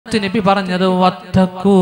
നബി പറഞ്ഞത് വത്തക്കൂ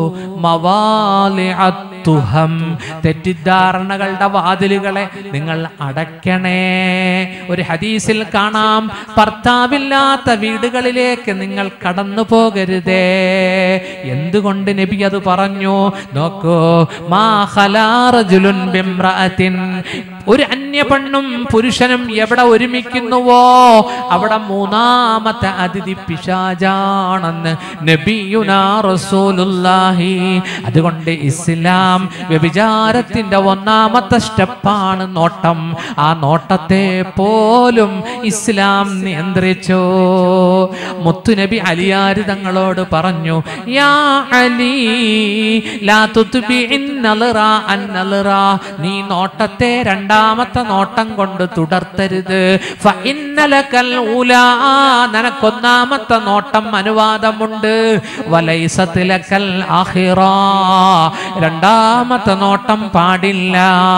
മവാലിഅത്തുഹം തെറ്റിദ്ധാരണകളുടെ വാതിലുകളെ നിങ്ങൾ അടയ്ക്കണേ ഒരു ഹദീസിൽ കാണാം ഭർത്താവില്ലാത്ത വീടുകളിലേക്ക് നിങ്ങൾ കടന്നു പോകരുതേ എന്തുകൊണ്ട് നബി അത് പറഞ്ഞു നോക്കൂ മാ ഖലാ റജുലുൻ ബിംറഅത്തിൻ ഒരു അന്യ പെണ്ണും പുരുഷനും എവിടെ ഒരുമിക്കുന്നുവോ അവിടെ മൂന്നാമത്തെ അതിഥി പിശാജാണെന്ന് നബിയുനാ റസൂലുള്ളാഹി അതുകൊണ്ട് ഇസ്ലാം വ്യഭിചാരത്തിന്റെ ഒന്നാമത്തെ സ്റ്റെപ്പാണ് നോട്ടം ആ നോട്ടത്തെ പോലും ഇസ്ലാം നിയന്ത്രിച്ചു മുത്തുനബി അലിയാര് തങ്ങളോട് പറഞ്ഞു യാ അലി ലാ തുത്ബിഇൻ നളറ അൻ നളറ നീ നോട്ടത്തെ രണ്ടാമത്തെ നോട്ടം കൊണ്ട് തുടർത്തരുത് ഫ ഇന്നലകൽ ഉലാ നിനക്കൊന്നാമത്തെ നോട്ടം അനുവാദമുണ്ട് വലൈസത്തിലക്കൽ ആഖിറ രണ്ടാമത്തെ നോട്ടം പാടില്ല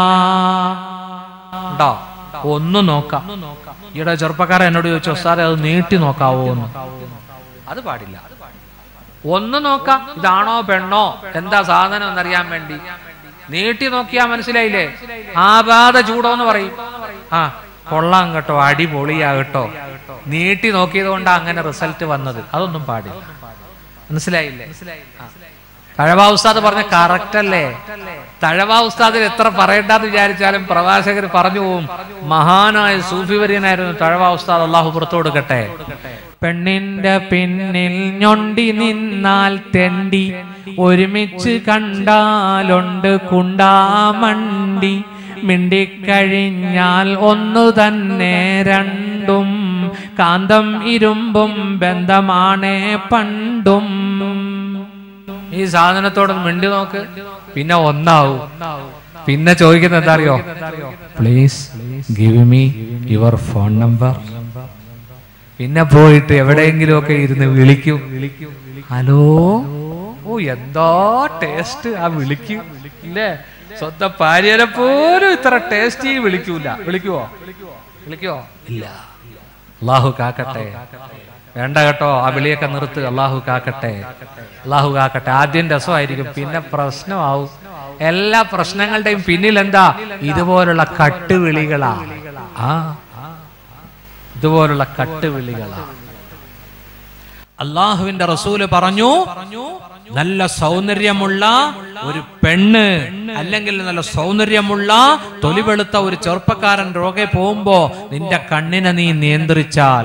ഉണ്ടോ ഒന്ന് നോക്കാം ഈടെ ചെറുപ്പക്കാരൻ എന്നോട് ചോദിച്ചു സാറേ അത് നീട്ടി നോക്കാവോ എന്ന് അത് പാടില്ല ഒന്ന് നോക്കാം ഇതാണോ പെണ്ണോ എന്താ സാധനം എന്നറിയാൻ വേണ്ടി നീട്ടി നോക്കിയാ മനസ്സിലായില്ലേ ആപാത ചൂടോ എന്ന് പറയും ആ കൊള്ളാം കേട്ടോ അടിപൊളിയാ കേട്ടോ നീട്ടി നോക്കിയത് കൊണ്ടാ അങ്ങനെ റിസൾട്ട് വന്നത് അതൊന്നും പാടില്ല മനസ്സിലായില്ലേ ആ. തഴവാ ഉസ്താദ് പറഞ്ഞ കറക്റ്റ് അല്ലേ തഴവാ ഉസ്താദിൽ എത്ര പറയണ്ടെന്ന് വിചാരിച്ചാലും പ്രവാചകർ പറഞ്ഞു പോവും മഹാനായ സൂഫി വര്യനായിരുന്നു തഴവാ ഉസ്താദ് അള്ളാഹു പുറത്തു കൊടുക്കട്ടെ പെണ്ണിന്റെ പിന്നിൽ ഞൊണ്ടി നിന്നാൽ തെണ്ടി ഒരുമിച്ച് കണ്ടാലുണ്ട് കുണ്ടാമണ്ടി മിണ്ടിക്കഴിഞ്ഞാൽ ഒന്നു തന്നെ രണ്ടും കാന്തം ഇരുമ്പും ബന്ധമാണേ പണ്ടും ഈ സാധനത്തോട് മിണ്ടി നോക്ക് പിന്നെ ഒന്നാവും പിന്നെ ചോദിക്കുന്നത് എന്താ അറിയോ please give me your phone number പിന്നെ പോയിട്ട് എവിടെയെങ്കിലും ഒക്കെ ഇരുന്ന് വിളിക്കും ഹലോ ഓ എന്താ ടേസ്റ്റ് ആ വിളിക്കും ഇല്ലേ സ്വന്തം ഭാര്യനെ പോലും ഇത്ര ടേസ്റ്റി വിളിക്കൂല വിളിക്കുവോ വിളിക്കുവോ ഇല്ല അള്ളാഹു കാക്കട്ടെ വേണ്ട കേട്ടോ ആ വിളിയൊക്കെ നിർത്ത് അള്ളാഹു കാക്കട്ടെ അള്ളാഹു കാക്കട്ടെ ആദ്യം രസമായിരിക്കും പിന്നെ പ്രശ്നമാവും എല്ലാ പ്രശ്നങ്ങളുടെയും പിന്നിൽ എന്താ ഇതുപോലുള്ള കട്ടുവിളികളാ ആ ഇതുപോലുള്ള കട്ടുവിളികളാ അള്ളാഹുവിന്റെ റസൂല് പറഞ്ഞു നല്ല സൗന്ദര്യമുള്ള ഒരു പെണ്ണ് അല്ലെങ്കിൽ നല്ല സൗന്ദര്യമുള്ള തൊലിവെളുത്ത ഒരു ചെറുപ്പക്കാരൻ രോഗെ പോകുമ്പോ നിന്റെ കണ്ണിനെ നീ നിയന്ത്രിച്ചാൽ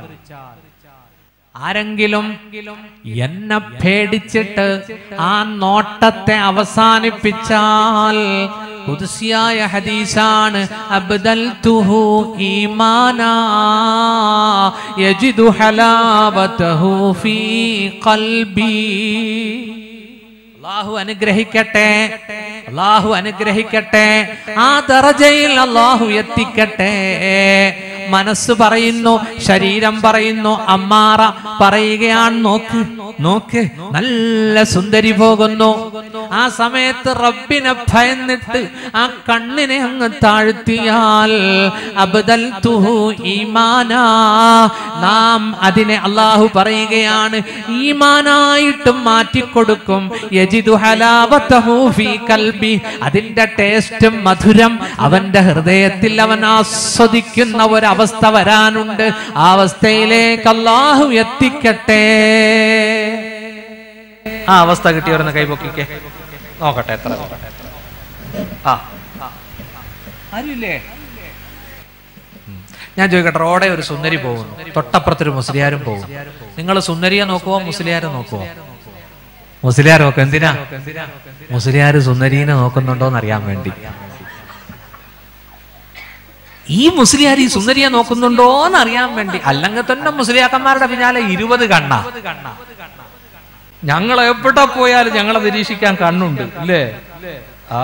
ആരെങ്കിലും എന്നെ പേടിച്ചിട്ട് ആ നോട്ടത്തെ അവസാനിപ്പിച്ചാൽ കുതിസിയായ ഹദീസാണ് അബ്ദൽ തുഹു ഈമാനാ യജിദു ഹലാവതഹു ഫീ ഖൽബി അള്ളാഹു അനുഗ്രഹിക്കട്ടെ അള്ളാഹു അനുഗ്രഹിക്കട്ടെ ആ ദറജയിൽ അള്ളാഹു എത്തിക്കട്ടെ മനസ്സ് പറയുന്നു ശരീരം പറയുന്നു അമ്മാറ പറയുകയാണ് നോക്ക് നോക്ക് നല്ല സുന്ദരി പോകുന്നു ആ സമയത്ത് റബ്ബിനെ ഭയന്നിട്ട് ആ കണ്ണിനെ അങ്ങ് താഴ്ത്തിയാൽ അബ്ദൽ തുഹു ഈമാനാ നാം അതിനെ അള്ളാഹു പറയുകയാണ് ഈമാനായിട്ടും മാറ്റിക്കൊടുക്കും യജിദു ഹലാവത്തഹു ഫീ കൽബി അതിന്റെ ടേസ്റ്റും മധുരം അവന്റെ ഹൃദയത്തിൽ അവൻ ആസ്വദിക്കുന്ന ഒരവസ്ഥ വരാനുണ്ട് ആ അവസ്ഥയിലേക്ക് അള്ളാഹു എത്തിക്കട്ടെ ആ അവസ്ഥ കിട്ടിയവരെന്ന് കൈപൊക്കിക്കേ നോക്കട്ടെ എത്ര നോക്കട്ടെ ആ ആരുമില്ലേ ഞാൻ ചോദിക്കട്ടെ റോഡെ ഒരു സുന്ദരി പോകുന്നു തൊട്ടപ്പുറത്തൊരു മുസ്ലിയാരും പോകും നിങ്ങൾ സുന്ദരിയെ നോക്കുവോ മുസ്ലിയാരെ നോക്കുവോ മുസ്ലിയാർ നോക്കും എന്തിനാ മുസ്ലിയാർ സുന്ദരീനെ നോക്കുന്നുണ്ടോ എന്ന് അറിയാൻ വേണ്ടി ഈ മുസ്ലിയാർ ഈ സുന്ദരിയെ നോക്കുന്നുണ്ടോ എന്ന് അറിയാൻ വേണ്ടി അല്ലെങ്കിൽ തന്നെ മുസ്ലിയാക്കന്മാരുടെ പിന്നാലെ ഇരുപത് കണ്ണ ഞങ്ങൾ എവിടെ പോയാലും ഞങ്ങളെ നിരീക്ഷിക്കാൻ കണ്ണുണ്ട് ഇല്ലേ ആ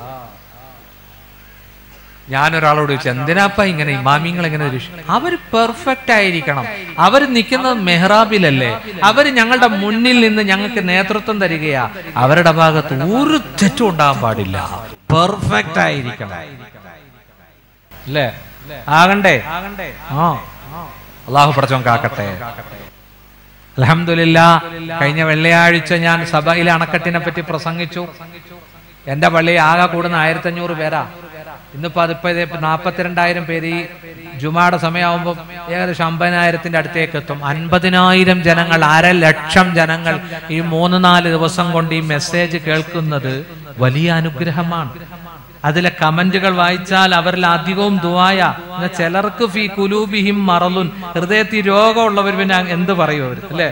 ഞാനൊരാളോട് ചോദിച്ചു എന്തിനാപ്പ ഇങ്ങനെ ഇമാമിങ്ങൾ എങ്ങനെ നിരീക്ഷിക്കും അവർ പെർഫെക്റ്റ് ആയിരിക്കണം അവർ നിൽക്കുന്നത് മെഹ്റാബിലല്ലേ അവർ ഞങ്ങളുടെ മുന്നിൽ നിന്ന് ഞങ്ങൾക്ക് നേതൃത്വം തരികയാ അവരുടെ ഭാഗത്ത് ഒരു തെറ്റും ഉണ്ടാകാൻ പാടില്ല പെർഫെക്റ്റ് ആയിരിക്കണം അല്ലേ ആകണ്ടേ ആ അള്ളാഹു പടച്ചോൻ കാക്കട്ടെ അലഹമില്ല കഴിഞ്ഞ വെള്ളിയാഴ്ച ഞാൻ സഭയിലെ അണക്കെട്ടിനെ പറ്റി പ്രസംഗിച്ചു എന്റെ പള്ളി ആകെ കൂടുന്ന ആയിരത്തഞ്ഞൂറ് പേരാ ഇന്നിപ്പോ അതിപ്പോ ഇത് നാപ്പത്തിരണ്ടായിരം പേര് ഈ ജുമാടെ സമയമാകുമ്പോൾ ഏകദേശം അമ്പതിനായിരത്തിന്റെ അടുത്തേക്ക് എത്തും അൻപതിനായിരം ജനങ്ങൾ അര ലക്ഷം ജനങ്ങൾ ഈ മൂന്ന് നാല് ദിവസം കൊണ്ട് ഈ മെസ്സേജ് കേൾക്കുന്നത് വലിയ അനുഗ്രഹമാണ് അതിലെ കമന്റുകൾ വായിച്ചാൽ അവരിൽ അധികവും ദുവായ എന്നാ ചിലർക്ക് ഫി കുലൂബിഹിം മറലുൻ ഹൃദയത്തിൽ രോഗമുള്ളവർ പിന്നെ എന്ത് പറയും അവർ അല്ലേ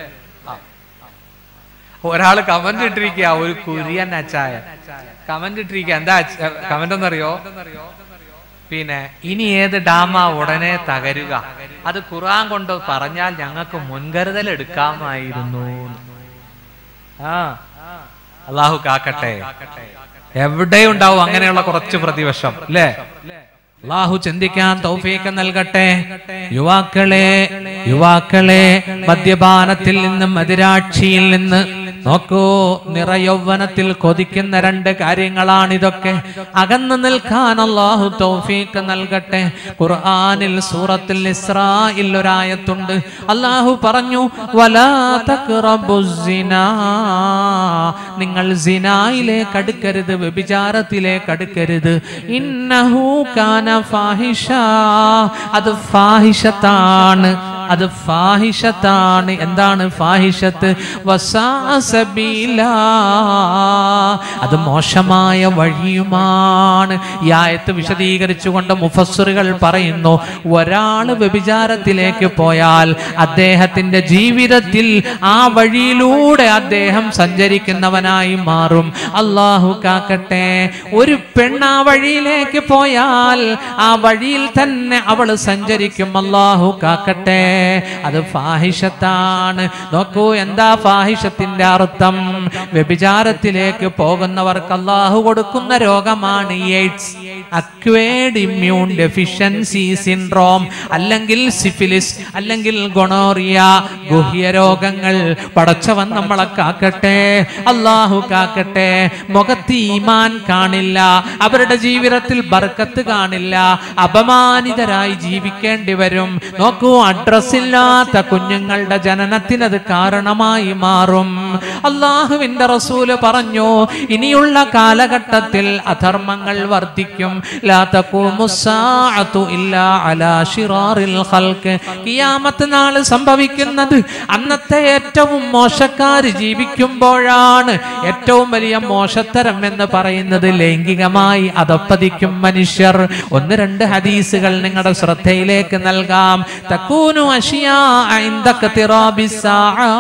ഒരാള് കമന്റ് ഇട്ടിരിക്കുക ഒരു കുര്യൻ അച്ചായ കമന്റ് ഇട്ടിരിക്കുക എന്താ കമന്റ് എന്നറിയോ പിന്നെ ഇനി ഏത് ഡാമാ ഉടനെ തകരുക അത് ഖുർആൻ കൊണ്ട് പറഞ്ഞാൽ ഞങ്ങൾക്ക് മുൻകരുതൽ എടുക്കാമായിരുന്നു ആ അള്ളാഹു കാക്കട്ടെ എവിടെയുണ്ടാവും അങ്ങനെയുള്ള കുറച്ച് പ്രതിവശം അല്ലേ അള്ളാഹു ചിന്തിക്കാൻ തൗഫീക്ക് നൽകട്ടെ യുവാക്കളെ യുവാക്കളെ മദ്യപാനത്തിൽ നിന്നും മതിരാക്ഷിയിൽ നിന്ന് നോക്കൂ നിറയൗവനത്തിൽ കൊതിക്കുന്ന രണ്ട് കാര്യങ്ങളാണിതൊക്കെ അകന്നു നിൽക്കാൻ അള്ളാഹു തൗഫീക്ക് നൽകട്ടെ ഖുർആനിൽ സൂറത്തിൽ ഇസ്രായിൽ ഒരായത്തുണ്ട് അള്ളാഹു പറഞ്ഞു വലാ തഖ്റബുസ്സിനാ നിങ്ങൾ സിനായിലേക്ക് അടുക്കരുത് വ്യഭിചാരത്തിലേക്ക് അടുക്കരുത് ഇന്നഹു കാന ഫാഹിഷ അത് ഫാഹിഷത്താണ് അത് ഫാഹിഷത്താണ് എന്താണ് ഫാഹിഷത്ത് വസാസബീല അത് മോശമായ വഴിയുമാണ് ഈ ആയത്ത് വിശദീകരിച്ചുകൊണ്ട് മുഫസ്സറുകൾ പറയുന്നു ഒരാള് വ്യഭിചാരത്തിലേക്ക് പോയാൽ അദ്ദേഹത്തിന്റെ ജീവിതത്തിൽ ആ വഴിയിലൂടെ അദ്ദേഹം സഞ്ചരിക്കുന്നവനായി മാറും അള്ളാഹു കാക്കട്ടെ ഒരു പെണ്ണ് ആ വഴിയിലേക്ക് പോയാൽ ആ വഴിയിൽ തന്നെ അവൾ സഞ്ചരിക്കും അള്ളാഹു കാക്കട്ടെ അത് ഫാഹിഷത്താണ് നോക്കൂ എന്താ ഫാഹിഷത്തിന്റെ അർത്ഥം വ്യഭിചാരത്തിലേക്ക് പോകുന്നവർക്ക് അള്ളാഹു കൊടുക്കുന്ന രോഗമാണ് AIDS acquired immune deficiency syndrome അല്ലെങ്കിൽ സിഫിലിസ് അല്ലെങ്കിൽ ഗൊണോറിയ ഗുഹ്യ രോഗങ്ങൾ പടച്ചവൻ നമ്മളെ കാക്കട്ടെ അള്ളാഹു കാക്കട്ടെ മുഖത്ത് ഈമാൻ കാണില്ല അവരുടെ ജീവിതത്തിൽ ബർക്കത്ത് കാണില്ല അപമാനിതരായി ജീവിക്കേണ്ടി വരും നോക്കൂ അഡ്രസ് ഇല്ലാത്ത കുഞ്ഞുങ്ങളുടെ ജനനത്തിന് അത് കാരണമായി മാറും അള്ളാഹുവിന്റെ റസൂല് പറഞ്ഞു ഇനിയുള്ള കാലഘട്ടത്തിൽ അധർമ്മങ്ങൾ വർദ്ധിക്കും ലാ തഖൂമു സ്സാഅതു ഇല്ലാ അലാ ശിറാറിൽ ഖൽഖ് കിയാമത്ത് നാൾ സംഭവിക്കുന്നത് അന്നത്തെ ഏറ്റവും മോശക്കാര് ജീവിക്കുമ്പോഴാണ് ഏറ്റവും വലിയ മോശത്തരം എന്ന് പറയുന്നത് ലൈംഗികമായി അതപ്പതിക്കും മനുഷ്യർ ഒന്ന് രണ്ട് ഹദീസുകൾ നിങ്ങളുടെ ശ്രദ്ധയിലേക്ക് നൽകാം തക്കൂനു അഷിയാ عندك اقتراب الساعة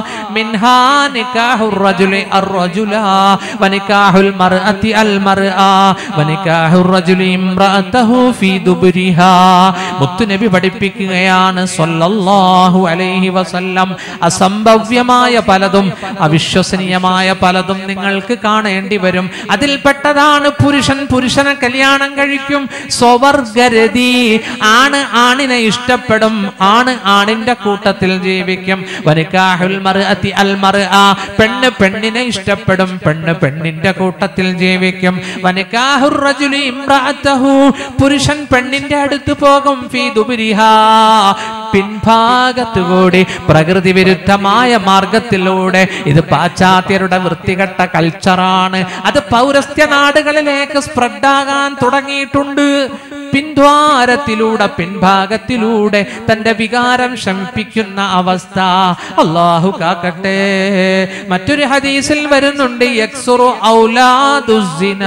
منها نكاح الرجل الرجل ونكاح المرأة المرأة ونكاح الرجل امرأته في دبرها മുത്തുനബി പഠിപ്പിക്കുകയാണ് സല്ലല്ലാഹു അലൈഹി വസല്ലം അസംഭവ്യമായ പലതും അവിശ്വസനീയമായ പലതും നിങ്ങൾക്ക് കാണേണ്ടി വരും അതിൽപ്പെട്ടതാണ് പുരുഷൻ പുരുഷനെ കല്യാണം കഴിക്കും സ്വവർഗരതി ആണ് ആണിനെ ഇഷ്ടപ്പെടും ആണ് ആണിന്റെ കൂട്ടത്തിൽ ജീവിക്കും വനിക്കാഹുൽ മർഅതി അൽ മർഅ പെണ്ണ് പെണ്ണിനെ ഇഷ്ടപ്പെടും പെണ്ണ് പെണ്ണിന്റെ കൂട്ടത്തിൽ ജീവിക്കും വനിക്കാഹുർ റജുലി ഇംറഅതഹു പുരുഷൻ പെണ്ണിന്റെ അടുത്ത് പോകും ഫീ ദുബരിഹാ പിൻഭാഗത്തു കൂടി പ്രകൃതി വിരുദ്ധമായ മാർഗത്തിലൂടെ ഇത് പാശ്ചാത്യരുടെ വൃത്തികെട്ട കൾച്ചറാണ് അത് പൗരസ്ത്യ നാടുകളിലേക്ക് സ്പ്രെഡാകാൻ തുടങ്ങിയിട്ടുണ്ട് പിൻദ്വാരത്തിലൂടെ പിൻഭാഗത്തിലൂടെ തന്റെ വികാരം ശമിപ്പിക്കുന്ന അവസ്ഥ അള്ളാഹു കാക്കട്ടെ മറ്റൊരു ഹദീസിൽ വരുന്നുണ്ട് യക്സുറു ഔലാദുസിന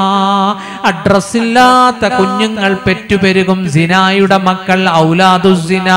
അഡ്രസ് ഇല്ലാത്ത കുഞ്ഞുങ്ങൾ പെറ്റുപെരുകും സിനായുടെ മക്കൾ ഔലാദുസിന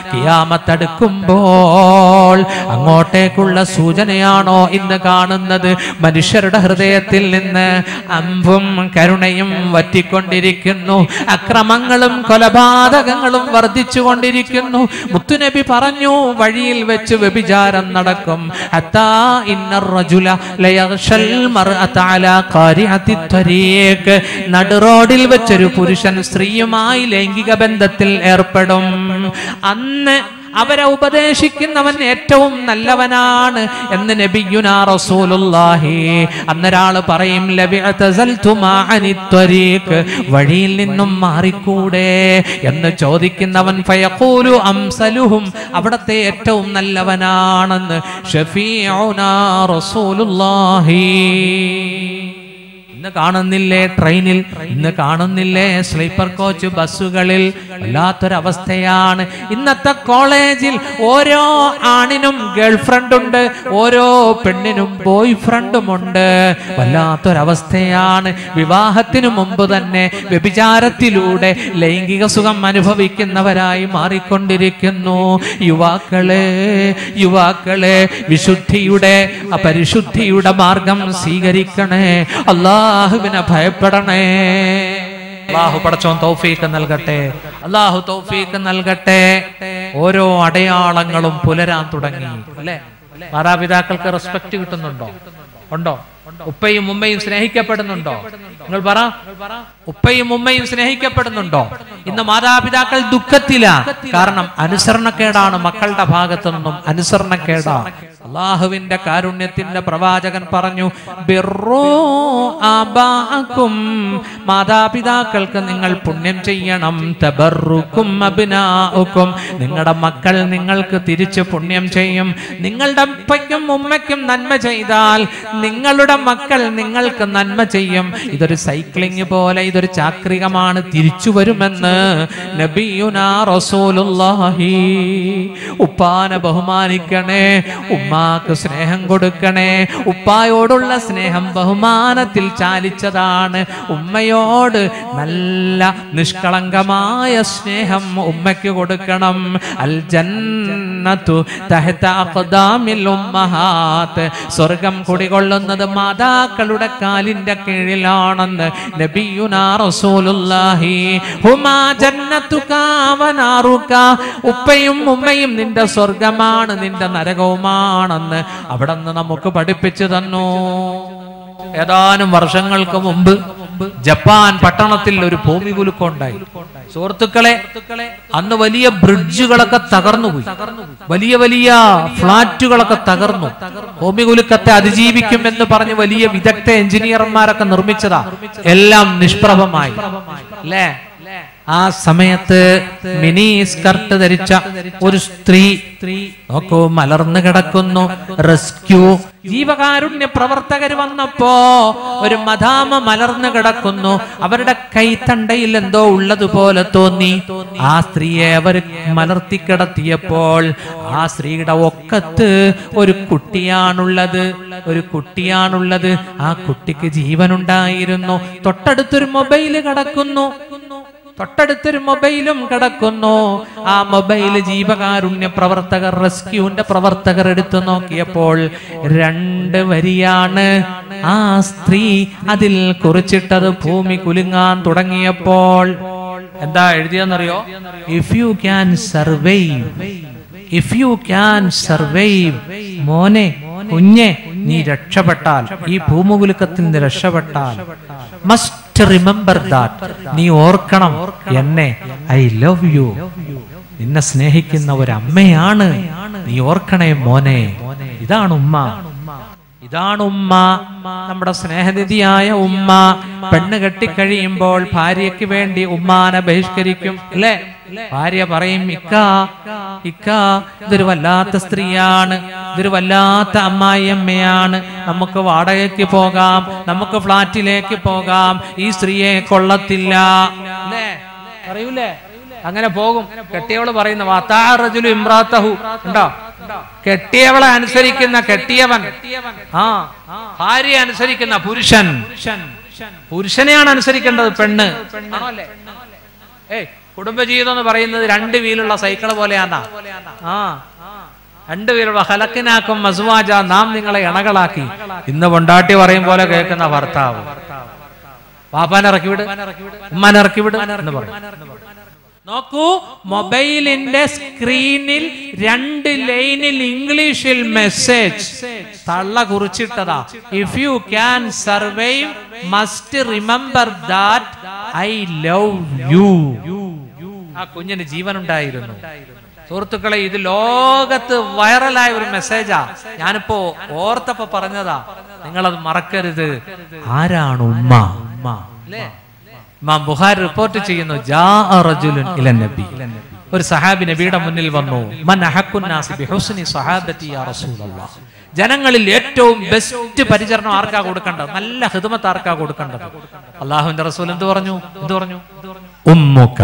കിയാമത്തടുക്കുമ്പോൾ അങ്ങോട്ടേക്കുള്ള സൂചനയാണോ ഇന്ന് കാണുന്നത് മനുഷ്യരുടെ ഹൃദയത്തിൽ നിന്ന് അമ്പും കരുണയും വറ്റിക്കൊണ്ടിരിക്കുന്നു അക്രമങ്ങളും കൊലപാതകങ്ങളും വർദ്ധിച്ചു കൊണ്ടിരിക്കുന്നു മുത്തുനബി പറഞ്ഞു വഴിയിൽ വെച്ച് വ്യഭിചാരം നടക്കും ഹത്താ ഇന്നർ റജുല ലയഗ്ഷൽ മർഅത അലാ ഖാരിഅത്തി ത്വരീഖ് നടുറോഡിൽ വെച്ചൊരു പുരുഷൻ സ്ത്രീയുമായി ലൈംഗിക ബന്ധത്തിൽ ഏർപ്പെടും അന്ന് അവരെ ഉപദേശിക്കുന്നവൻ ഏറ്റവും നല്ലവനാണ് എന്ന് നബിയുനാ റസൂലുള്ളാഹി അന്നൊരാള് പറയും ലബിഅതസൽതുമാ അനിത്വരീഖ് വഴിയിൽ നിന്നും മാറിക്കൂടെ എന്ന് ചോദിക്കുന്നവൻ ഫയഖൂലു അംസലുഹും അവിടത്തെ ഏറ്റവും നല്ലവനാണെന്ന് ഷഫീഉനാ റസൂലുള്ളാഹി ഇന്ന് കാണുന്നില്ലേ ട്രെയിനിൽ ഇന്ന് കാണുന്നില്ലേ സ്ലീപ്പർ കോച്ച് ബസ്സുകളിൽ വല്ലാത്തൊരവസ്ഥയാണ് ഇന്നത്തെ കോളേജിൽ ഓരോ ആണിനും ഗേൾ ഫ്രണ്ട് ഉണ്ട് ഓരോ പെണ്ണിനും ബോയ് ഫ്രണ്ടും ഉണ്ട് വല്ലാത്തൊരവസ്ഥയാണ് വിവാഹത്തിനു മുമ്പ് തന്നെ വ്യഭിചാരത്തിലൂടെ ലൈംഗിക സുഖം അനുഭവിക്കുന്നവരായി മാറിക്കൊണ്ടിരിക്കുന്നു യുവാക്കളെ യുവാക്കളെ വിശുദ്ധിയുടെ അപരിശുദ്ധിയുടെ മാർഗം സ്വീകരിക്കണേ അള്ളാഹുവിനെ ഭയപ്പെടണേ അള്ളാഹു പടച്ചോൻ തൗഫീക്ക് നൽകട്ടെ അള്ളാഹു തൗഫീക്ക് നൽകട്ടെ ഓരോ അടയാളങ്ങളും പുലരാൻ തുടങ്ങി അല്ലേ മാതാപിതാക്കൾക്ക് റെസ്പെക്ട് കിട്ടുന്നുണ്ടോ ഉണ്ടോ ഉപ്പയും ഉമ്മയും സ്നേഹിക്കപ്പെടുന്നുണ്ടോ നിങ്ങൾ പറ ഉപ്പയും ഉമ്മയും സ്നേഹിക്കപ്പെടുന്നുണ്ടോ ഇന്ന് മാതാപിതാക്കൾ ദുഃഖത്തിലാ കാരണം അനുസരണക്കേടാണ് മക്കളുടെ ഭാഗത്തു നിന്നും അനുസരണക്കേടാ അള്ളാഹുവിന്റെ കാരുണ്യത്തിന്റെ പ്രവാചകൻ പറഞ്ഞു ബിർറൂ ആബാഅക്കും മാതാപിതാക്കൾക്ക് നിങ്ങൾ പുണ്യം ചെയ്യണം തബറുക്കും അബിനാഉക്കും നിങ്ങളുടെ മക്കൾ നിങ്ങൾക്ക് തിരിച്ച് പുണ്യം ചെയ്യും നിങ്ങളുടെ അപ്പയ്ക്കും ഉമ്മയ്ക്കും നന്മ ചെയ്താൽ നിങ്ങളുടെ മക്കൾ നിങ്ങൾക്ക് നന്മ ചെയ്യും ഇതൊരു സൈക്ലിംഗ് പോലെ ഇതൊരു ചാക്രികമാണ് തിരിച്ചു വരുമെന്ന് നബിയുനാ റസൂലുള്ളാഹി ഉപ്പാനെ ബഹുമാനിക്കണേ ഉമ്മാക്ക് സ്നേഹം കൊടുക്കണേ ഉപ്പായോടുള്ള സ്നേഹം ബഹുമാനത്തിൽ ചാലിച്ചതാണ് ഉമ്മയോട് നല്ല നിഷ്കളങ്കമായ സ്നേഹം ഉമ്മയ്ക്ക് കൊടുക്കണം അൽ ജന്നത്തു തഹത അഖ്ദാമിൽ ഉമ്മഹാത്ത് സ്വർഗം കുടികൊള്ളുന്നത് മാതാക്കളുടെ കാലിന്റെ കീഴിലാണെന്ന് നബിയുനാ റസൂലുള്ളാഹി ഹുമാ ജന്നത്തുക വനാറുക ഉപ്പയും ഉമ്മയും നിന്റെ സ്വർഗമാണ് നിന്റെ നരകവുമാണെന്ന് അവിടെ നിന്ന് നമുക്ക് പഠിപ്പിച്ചു തന്നു ഏതാനും വർഷങ്ങൾക്ക് മുമ്പ് ജപ്പാൻ പട്ടണത്തിൽ ഒരു ഭൂമി കുലുക്കം ഉണ്ടായി സുഹൃത്തുക്കളെ അന്ന് വലിയ ബ്രിഡ്ജുകളൊക്കെ തകർന്നുപോയി വലിയ വലിയ ഫ്ളാറ്റുകളൊക്കെ തകർന്നു ഭൂമി കുലുക്കത്തെ അതിജീവിക്കും എന്ന് പറഞ്ഞ് വലിയ വിദഗ്ധ എഞ്ചിനീയർമാരൊക്കെ നിർമ്മിച്ചതാ എല്ലാം നിഷ്പ്രഭമായി അല്ലേ ആ സമയത്ത് മിനി സ്കർട്ട് ധരിച്ച ഒരു സ്ത്രീ നോക്കൂ മലർന്നു കിടക്കുന്നു റെസ്ക്യൂ ജീവകാരുണ്യ പ്രവർത്തകർ വന്നപ്പോ ഒരു മദാമ മലർന്നു കിടക്കുന്നു അവരുടെ കൈത്തണ്ടയിൽ എന്തോ ഉള്ളതുപോലെ തോന്നി ആ സ്ത്രീയെ അവർ മലർത്തി കിടത്തിയപ്പോൾ ആ സ്ത്രീയുടെ ഒക്കത്ത് ഒരു കുട്ടിയാണുള്ളത് ഒരു കുട്ടിയാണുള്ളത് ആ കുട്ടിക്ക് ജീവനുണ്ടായിരുന്നു തൊട്ടടുത്തൊരു മൊബൈൽ കിടക്കുന്നു തൊട്ടടുത്തൊരു മൊബൈലും കിടക്കുന്നു ആ മൊബൈൽ ജീവകാരുണ്യ പ്രവർത്തകർ റെസ്ക്യൂവിന്റെ പ്രവർത്തകർ എടുത്തു നോക്കിയപ്പോൾ രണ്ട് വരിയാണ് ആ സ്ത്രീ അതിൽ കുറിച്ചിട്ടത് ഭൂമി കുലുങ്ങാൻ തുടങ്ങിയപ്പോൾ എന്താ എഴുതിയെന്നറിയോ if you can survive if you can survive മോനെ കുഞ്ഞെ നീ രക്ഷപ്പെട്ടാൽ ഈ ഭൂമുകുലുക്കത്തിൽ നിന്ന് രക്ഷപ്പെട്ടാൽ മസ്റ്റ് റിമെമ്പർ ദാറ്റ് നീ ഓർക്കണം എന്നെ ഐ ലവ് യു നിന്നെ സ്നേഹിക്കുന്ന ഒരു അമ്മയാണ് നീ ഓർക്കണേ മോനെ ഇതാണ് ഉമ്മ ഇതാണ് ഉമ്മ നമ്മുടെ സ്നേഹനിധിയായ ഉമ്മ പെണ്ണ് കെട്ടിക്കഴിയുമ്പോൾ ഭാര്യയ്ക്ക് വേണ്ടി ഉമ്മാനെ ബഹിഷ്കരിക്കും അല്ലേ ഭാര്യ പറയും ഇക്ക ഇക്ക ഇതൊരു വല്ലാത്ത സ്ത്രീയാണ് ഇതൊരു വല്ലാത്ത അമ്മായിയമ്മയാണ് നമുക്ക് വാടകയ്ക്ക് പോകാം നമുക്ക് ഫ്ലാറ്റിലേക്ക് പോകാം ഈ സ്ത്രീയെ കൊള്ളത്തില്ല അല്ലേ പറയൂലേ അങ്ങനെ പോകും കെട്ടിയവള് പറയുന്ന വാത്താറജുലു ഇമ്രാത്തഹു ഉണ്ടോ കെട്ടിയവളെ അനുസരിക്കുന്ന കെട്ടിയവൻ ആ ഭാര്യ അനുസരിക്കുന്ന പുരുഷൻ പുരുഷനെയാണ് അനുസരിക്കേണ്ടത് പെണ്ണ് ആണോ അല്ലേ? ഏയ് കുടുംബജീവിതം എന്ന് പറയുന്നത് രണ്ട് വീലുള്ള സൈക്കിൾ പോലെയാന്നാ ആ രണ്ട് വീലുള്ള ഹലക്കിനാക്കും മസുവാജ നാം നിങ്ങളെ ഇണകളാക്കി ഇന്ന് പൊണ്ടാട്ടി പറയും പോലെ കേൾക്കുന്ന ഭർത്താവ് പാപ്പാനെ ഇറക്കി വിട് ഉമ്മാനെ ഇറക്കി വിട് എന്ന് പറയും നോക്കൂ മൊബൈലിന്റെ സ്ക്രീനിൽ രണ്ട് ലൈനിൽ ഇംഗ്ലീഷിൽ മെസ്സേജ് തള്ള കുറിച്ചിട്ടതാ if you can survive must remember that I love you ആ കുഞ്ഞിന് ജീവൻ ഉണ്ടായിരുന്നു സുഹൃത്തുക്കളെ ഇത് ലോകത്ത് വൈറലായ ഒരു മെസ്സേജാ ഞാനിപ്പോ ഓർത്തപ്പോ പറഞ്ഞതാ നിങ്ങളത് മറക്കരുത് ആരാണ് ഉമ്മ അല്ലേ ഇമാം ബുഹാരി റിപ്പോർട്ട് ചെയ്യുന്നു ജാ റജുലുൻ ഇലൻ നബി ഒരു സഹാബി നബിയുടെ മുന്നിൽ വന്നു മൻ അഹക്കുൻ നാസി ബിഹുസ്നി സഹാബത്തി യാ റസൂലല്ലാഹ് ജനങ്ങളിൽ ഏറ്റവും ബെസ്റ്റ് പരിചരണം ആർക്കാ കൊടുക്കേണ്ടത് നല്ല ഹിദമത്ത് ആർക്കാ കൊടുക്കേണ്ടത് അള്ളാഹുവിന്റെ റസൂൽ എന്ത് പറഞ്ഞു എന്ത് പറഞ്ഞു ഉമ്മുക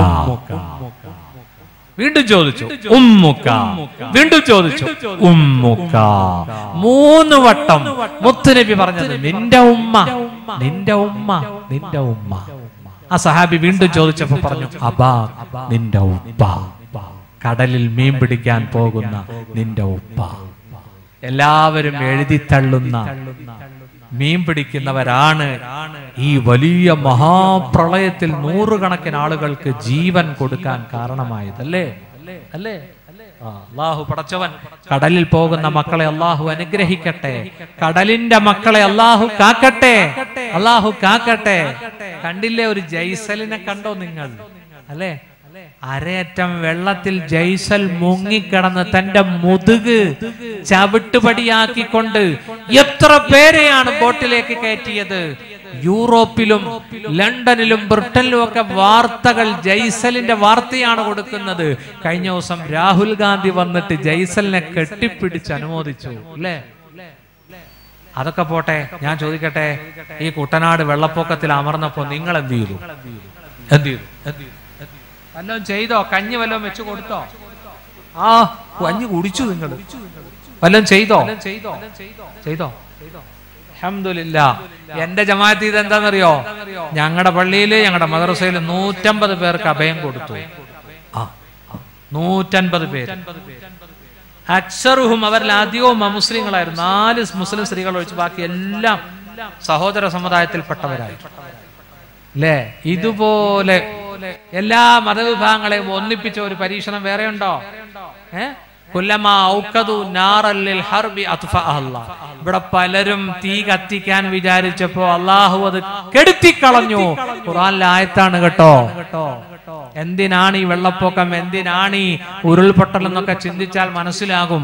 വീണ്ടും ചോദിച്ചു ഉമ്മുക്ക വീണ്ടും ചോദിച്ചു ഉമ്മുക്ക മൂന്ന് വട്ടം മുത്തുനബി പറഞ്ഞത് നിന്റെ ഉമ്മ നിന്റെ ഉമ്മ നിന്റെ ഉമ്മ ആ സഹാബി വീണ്ടും ചോദിച്ചപ്പോ പറഞ്ഞു അബാ നിന്റെ ഉപ്പ കടലിൽ മീൻ പിടിക്കാൻ പോകുന്ന നിന്റെ ഉപ്പ എല്ലാവരും എഴുതി തള്ളുന്ന മീൻ പിടിക്കുന്നവരാണ് ഈ വലിയ മഹാപ്രളയത്തിൽ നൂറുകണക്കിന് ആളുകൾക്ക് ജീവൻ കൊടുക്കാൻ കാരണമായത് അല്ലേ അല്ലേ ആ, അള്ളാഹു പടച്ചവൻ കടലിൽ പോകുന്ന മക്കളെ അള്ളാഹു അനുഗ്രഹിക്കട്ടെ കടലിന്റെ മക്കളെ അള്ളാഹു കാക്കട്ടെ അള്ളാഹു കാക്കട്ടെ കണ്ടില്ലേ ഒരു ജൈസലിനെ കണ്ടോ നിങ്ങൾ അല്ലേ അരയറ്റം വെള്ളത്തിൽ ജൈസൽ മുങ്ങിക്കിടന്ന് തന്റെ മുതുക് ചവിട്ടുപടിയാക്കിക്കൊണ്ട് എത്ര പേരെയാണ് ബോട്ടിലേക്ക് കയറ്റിയത് യൂറോപ്പിലും ലണ്ടനിലും ബ്രിട്ടനിലും ഒക്കെ വാർത്തകൾ ജൈസലിന്റെ വാർത്തയാണ് കൊടുക്കുന്നത് കഴിഞ്ഞ ദിവസം രാഹുൽ ഗാന്ധി വന്നിട്ട് ജൈസലിനെ കെട്ടിപ്പിടിച്ച് അനുമോദിച്ചു അല്ലേ അതൊക്കെ പോട്ടെ ഞാൻ ചോദിക്കട്ടെ ഈ കുട്ടനാട് വെള്ളപ്പൊക്കത്തിൽ അമർന്നപ്പോ നിങ്ങൾ എന്ത് ചെയ്തു എന്ത് ചെയ്തു എന്ത് ചെയ്തു വല്ലതും ചെയ്തോ കഞ്ഞി വല്ലതും വെച്ചു കൊടുത്തോ ആ കഞ്ഞി കുടിച്ചു നിങ്ങൾ വല്ലതും ചെയ്തോ ചെയ്തോ ചെയ്തോ അൽഹംദുലില്ല എന്റെ ജമാഅത്ത് ഇത് എന്താണെന്നറിയോ ഞങ്ങളുടെ പള്ളിയില് ഞങ്ങളുടെ മദ്രസയിൽ നൂറ്റമ്പത് പേർക്ക് അഭയം കൊടുത്തു ആ നൂറ്റൻപത് പേര് അക്സറുഹും അവരിൽ അധികവും അമുസ്ലിങ്ങളായിരുന്നു നാല് മുസ്ലിം സ്ത്രീകൾ ഒഴിച്ച് ബാക്കി എല്ലാം സഹോദര സമുദായത്തിൽപ്പെട്ടവരായി അല്ലേ ഇതുപോലെ എല്ലാ മതവിഭാഗങ്ങളെയും ഒന്നിപ്പിച്ച ഒരു പരീക്ഷണം വേറെ ഉണ്ടോ ഏ കുല്ലമാ ഔക്കദു നാറല്ലിൽ ഹർബി അത്ഫഅഹ അല്ലാഹ്. ഇവിടെ പലരും തീ കത്തിക്കാൻ വിചാരിച്ചപ്പോ അള്ളാഹു അത് കെടുത്തിക്കളഞ്ഞു ഖുറാനിലെ ആയത്താണ് കേട്ടോ എന്തിനാണ് ഈ വെള്ളപ്പൊക്കം എന്തിനാണ് ഈ ഉരുൾപൊട്ടൽ എന്നൊക്കെ ചിന്തിച്ചാൽ മനസ്സിലാകും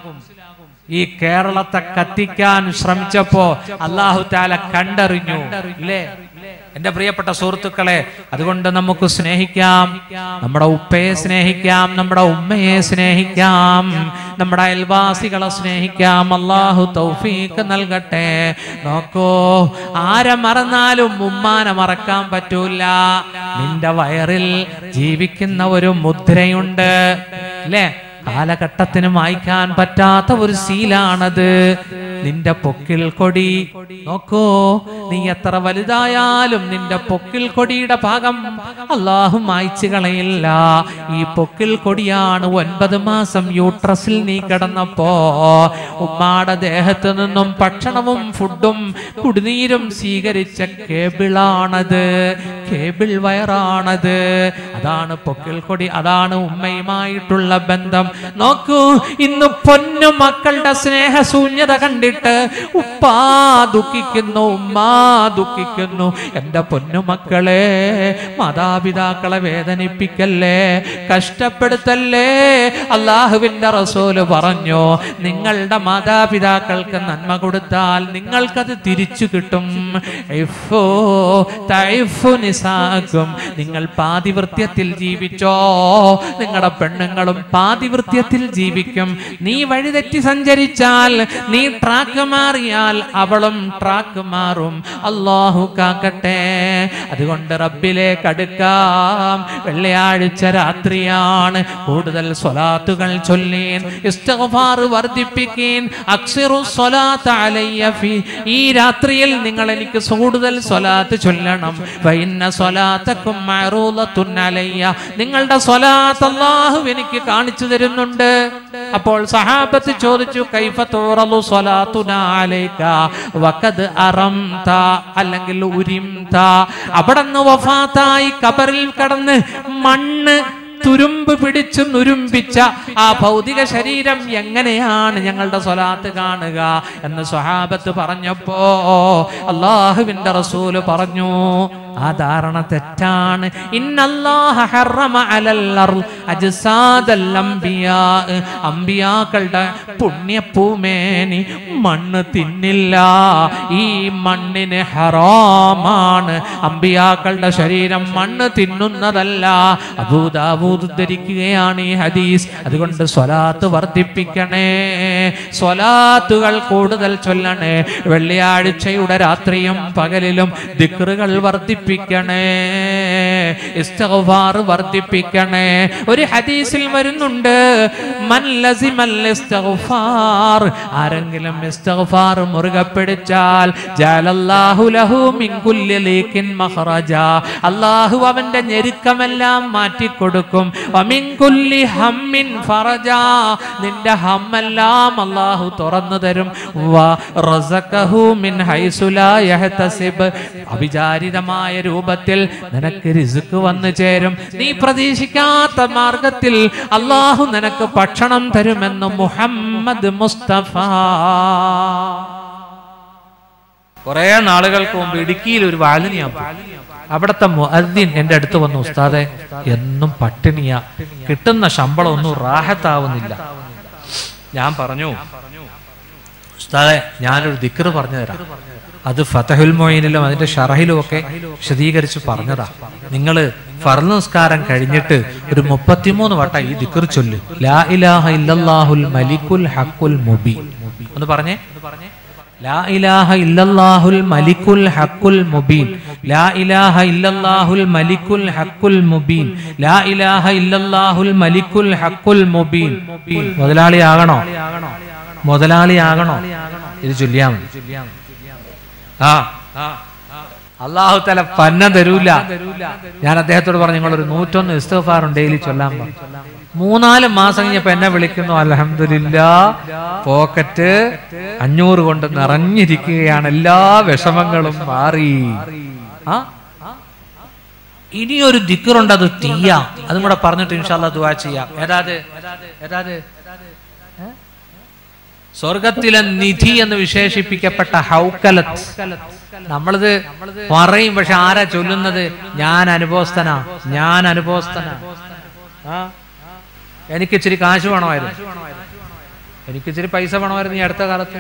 ഈ കേരളത്തെ കത്തിക്കാൻ ശ്രമിച്ചപ്പോ അള്ളാഹു താല കണ്ടറിഞ്ഞു ഇല്ലേ എന്റെ പ്രിയപ്പെട്ട സുഹൃത്തുക്കളെ അതുകൊണ്ട് നമുക്ക് സ്നേഹിക്കാം നമ്മുടെ ഉപ്പയെ സ്നേഹിക്കാം നമ്മുടെ ഉമ്മയെ സ്നേഹിക്കാം നമ്മുടെ അയൽവാസികളെ സ്നേഹിക്കാം അള്ളാഹു തൗഫീക്ക് നൽകട്ടെ നോക്കൂ ആരെ മറന്നാലും ഉമ്മാനെ മറക്കാൻ പറ്റൂല നിന്റെ വയറിൽ ജീവിക്കുന്ന ഒരു മുദ്രയുണ്ട് അല്ലേ കാലഘട്ടത്തിന് മായ്ക്കാൻ പറ്റാത്ത ഒരു സീലാണത് നിന്റെ പൊക്കിൽ കൊടി നോക്കൂ നീ എത്ര വലുതായാലും നിന്റെ പൊക്കിൽ കൊടിയുടെ ഭാഗം അള്ളാഹു മായ്ച്ചു കളയില്ല ഈ പൊക്കിൽ കൊടിയാണ് ഒൻപത് മാസം യൂട്രസിൽ നീ കിടന്നപ്പോ ഉമ്മാടെ ദേഹത്ത് നിന്നും ഭക്ഷണവും ഫുഡും കുടിനീരും സ്വീകരിച്ച കേബിളാണത് കേബിൾ വയറാണത് അതാണ് പൊക്കിൽ കൊടി അതാണ് ഉമ്മയുമായിട്ടുള്ള ബന്ധം നോക്കൂ ഇന്ന് പൊന്നു മക്കളുടെ സ്നേഹശൂന്യത കണ്ടിട്ട് ഉപ്പാ ദുഃഖിക്കുന്നു ഉമ്മാ ദുഃഖിക്കുന്നു എന്റെ പൊന്നു മക്കളെ മാതാപിതാക്കളെ വേദനിപ്പിക്കല്ലേ കഷ്ടപ്പെടുത്തല്ലേ അള്ളാഹുവിന്റെ റസൂല് പറഞ്ഞു നിങ്ങളുടെ മാതാപിതാക്കൾക്ക് നന്മ കൊടുത്താൽ നിങ്ങൾക്കത് തിരിച്ചു കിട്ടും ഇഫ്ഫു തൈഫു നിസാക്കും നിങ്ങൾ പാതിവൃത്യത്തിൽ ജീവിച്ചോ നിങ്ങളുടെ പെണ്ണുങ്ങളും പാതിവൃത്യത്തിൽ ജീവിക്കും നീ വഴിതെറ്റി സഞ്ചരിച്ചാൽ നീ ട്രാക്ക് മാറിയാൽ അവളും ട്രാക്ക് മാറും അള്ളാഹു കാക്കട്ടെ അതുകൊണ്ട് റബ്ബിലേക്ക് അടുക്കാം വെള്ളിയാഴ്ച രാത്രിയാണ് കൂടുതൽ സ്വലാത്തുകൾ ചൊല്ലീൻ ഇസ്തിഗ്ഫാർ വർദ്ധിപ്പിക്കീൻ അക്സിറു സ്വലാത്ത് അലയ്യ ഫി ഈ രാത്രിയിൽ നിങ്ങൾ എനിക്ക് കൂടുതൽ സ്വലാത്ത് ചൊല്ലണം വൈന്ന സ്വലാത്തക്കും മഅറൂലത്തുൻ അലയ്യ നിങ്ങളുടെ സ്വലാത്ത് അല്ലാഹു എനിക്ക് കാണിച്ചു തരുന്നുണ്ട് അപ്പോൾ സഹാബത്ത് ചോദിച്ചു കൈഫ തൂറലു സ്വലാത്തുനാ അലൈക വഖദ് അറംത അല്ലെങ്കിൽ ഉരിംത അവിടുന്ന് വഫാത്തായി കബറിൽ കടന്ന് മണ്ണ് തുരുമ്പ് പിടിച്ചു നുരുമ്പിച്ച ആ ഭൗതിക ശരീരം എങ്ങനെയാണ് ഞങ്ങളുടെ സ്വലാത്ത് കാണുക എന്ന് സ്വഹാബത്ത് പറഞ്ഞപ്പോ അള്ളാഹുവിന്റെ റസൂല് പറഞ്ഞു ആ ധാരണ തെറ്റാണ് ഇന്നല്ലാഹ ഹറമ അലൽ അർള് അജ്സാദൽ അംബിയാ അംബിയാക്കളുടെ പുണ്യപ്പൂമേനി മണ്ണ് തിന്നില്ല ഈ മണ്ണിന് ഹറാമാണ് അംബിയാക്കളുടെ ശരീരം മണ്ണ് തിന്നുന്നതല്ല അബൂദാബൂദ് ധരിക്കുകയാണ് ഈ ഹദീസ് അതുകൊണ്ട് സ്വലാത്ത് വർദ്ധിപ്പിക്കണേ സ്വലാത്തുകൾ കൂടുതൽ ചൊല്ലണേ വെള്ളിയാഴ്ചയുടെ രാത്രിയും പകലിലും ദിക്റുകൾ വർദ്ധിപ്പിക്കണേ ഇസ്തഗ്ഫാർ വർദ്ധിപ്പിക്കണേ ഒരു ഹദീസിൽ വരുന്നുണ്ട് മൻ ലസിമൽ ഇസ്തഗ്ഫാർ ആരെങ്കിലും ഇസ്തഗ്ഫാർ മുറുകെ പിടിച്ചാൽ ജഅലല്ലാഹു ലഹു മിൻ കുല്ലി ലീക്കിൻ മഖറജ അല്ലാഹു അവന്റെ ഞെരുക്കമെല്ലാം മാറ്റിക്കൊടുക്കും വമിൻ കുല്ലി ഹമ്മിൻ ഫറജ നിന്റെ ഹമ്മെല്ലാം അല്ലാഹു തുറന്നു തരും വ റസഖഹു മിൻ ഹൈസു ലാ യഹ്തസിബ് അവിചാരിതമായ രൂപത്തിൽ നിനക്ക് റിസ്ക് വന്നു ചേരും നീ പ്രതീക്ഷിക്കാത്ത മാർഗത്തിൽ അള്ളാഹു നിനക്ക് ഭക്ഷണം തരുമെന്ന് മുഹമ്മദ് മുസ്തഫ കുറെ നാളുകൾക്ക് മുമ്പ് ഇടുക്കിയിൽ ഒരു വാലിനി ഞാൻ പോയി. അവിടുത്തെ മുഅദ്ദിൻ എന്റെ അടുത്ത് വന്നു ഉസ്താദെ എന്നും പട്ടിണിയാ കിട്ടുന്ന ശമ്പളം ഒന്നും റാഹത്താവുന്നില്ല ഞാൻ പറഞ്ഞു ഉസ്താദെ ഞാനൊരു ദിക്ർ പറഞ്ഞു തരാം അത് ഫതഹുൽ മൊയിനിലും അതിന്റെ ഷറഹിലും ഒക്കെ വിശദീകരിച്ച് പറഞ്ഞതാ നിങ്ങൾ ഫർദ് നിസ്കാരം കഴിഞ്ഞിട്ട് ഒരു മുപ്പത്തിമൂന്ന് വട്ടം ഈ ദിക്ർ ചൊല്ലു ലാ ഇലാഹ ഇല്ലല്ലാഹുൽ മലിക്കുൽ ഹക്കുൽ മുബീൻ ഒന്ന് പറഞ്ഞേ ലാ ഇലാഹ ഇല്ലല്ലാഹുൽ മലിക്കുൽ ഹക്കുൽ മുബീൻ ലാ ഇലാഹ ഇല്ലല്ലാഹുൽ മലിക്കുൽ ഹക്കുൽ മുബീൻ ലാ ഇലാഹ ഇല്ലല്ലാഹുൽ മലിക്കുൽ ഹക്കുൽ മുബീൻ മുതലാളിയാകണോ മുതലാളിയാകണോ ഇത് ചൊല്ലിയാ മതി ആ അള്ളാഹു തല പന്ന തരൂല ഞാൻ അദ്ദേഹത്തോട് പറഞ്ഞു നിങ്ങൾ ഒരു നൂറ്റൊന്ന് ഇസ്തഫാറും ഡെയിലി ചൊല്ലാൻ പറഞ്ഞു മൂന്നാല് മാസം കഴിഞ്ഞപ്പോ എന്നെ വിളിക്കുന്നു അലഹമില്ല പോക്കറ്റ് അഞ്ഞൂറ് കൊണ്ട് നിറഞ്ഞിരിക്കുകയാണ് എല്ലാ വിഷമങ്ങളും മാറി ആ ഇനിയൊരു ദിക്കറുണ്ട് അത് തീയ അതും കൂടെ പറഞ്ഞിട്ട് ഇൻഷാല്ല ദുവാ ചെയ്യാം ഏതാത് ഏതാത് ഏ? സ്വർഗത്തിലെ നിധി എന്ന് വിശേഷിപ്പിക്കപ്പെട്ട ഹൗക്കലത്ത് നമ്മളിത് പറയും പക്ഷെ ആരാ ചൊല്ലുന്നത് ഞാൻ അനുഭവസ്ഥനാ ഞാൻ അനുഭവസ്ഥനാ ആ എനിക്ക് ഇച്ചിരി കാശ് വേണമായിരുന്നു എനിക്ക് ഇച്ചിരി പൈസ വേണമായിരുന്നു ഈ അടുത്ത കാലത്ത്